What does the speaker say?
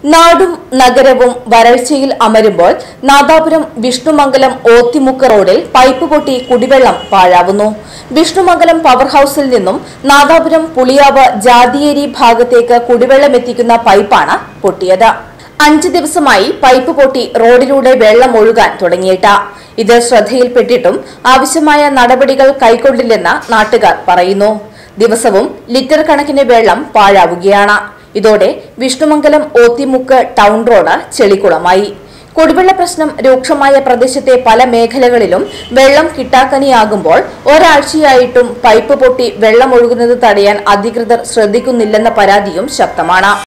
നാടും നഗരവും വരൾച്ചയിൽ അമരുമ്പോൾ നാദാപുരം വിഷ്ണുമംഗലം ഓത്തിമുക്ക് റോഡിൽ പൈപ്പ് പൊട്ടി കുടിവെള്ളം പാഴാവുന്നു വിഷ്ണുമംഗലം പവർ ഹൌസിൽ നിന്നും നാദാപുരം പുളിയാവ് ജാതിയേരി ഭാഗത്തേക്ക് കുടിവെള്ളം എത്തിക്കുന്ന പൈപ്പാണ് പൊട്ടിയത് അഞ്ച് ദിവസമായി പൈപ്പ് പൊട്ടി റോഡിലൂടെ വെള്ളം ഒഴുകാൻ തുടങ്ങിയിട്ട് ഇത് ശ്രദ്ധയിൽപ്പെട്ടിട്ടും ആവശ്യമായ നടപടികൾ കൈക്കൊണ്ടില്ലെന്ന് നാട്ടുകാർ പറയുന്നു ദിവസവും ലിറ്റർ കണക്കിന് വെള്ളം പാഴാവുകയാണ് ഇതോടെ വിഷ്ണുമംഗലം ഓത്തിമുക്ക് ടൗൺ റോഡ് ചെളിക്കുളമായി കുടിവെള്ള പ്രശ്നം രൂക്ഷമായ പ്രദേശത്തെ പല മേഖലകളിലും വെള്ളം കിട്ടാക്കനിയാകുമ്പോൾ ഒരാഴ്ചയായിട്ടും പൈപ്പ് പൊട്ടി വെള്ളം ഒഴുകുന്നത് തടയാൻ അധികൃതർ ശ്രദ്ധിക്കുന്നില്ലെന്ന പരാതിയും ശക്തമാണ്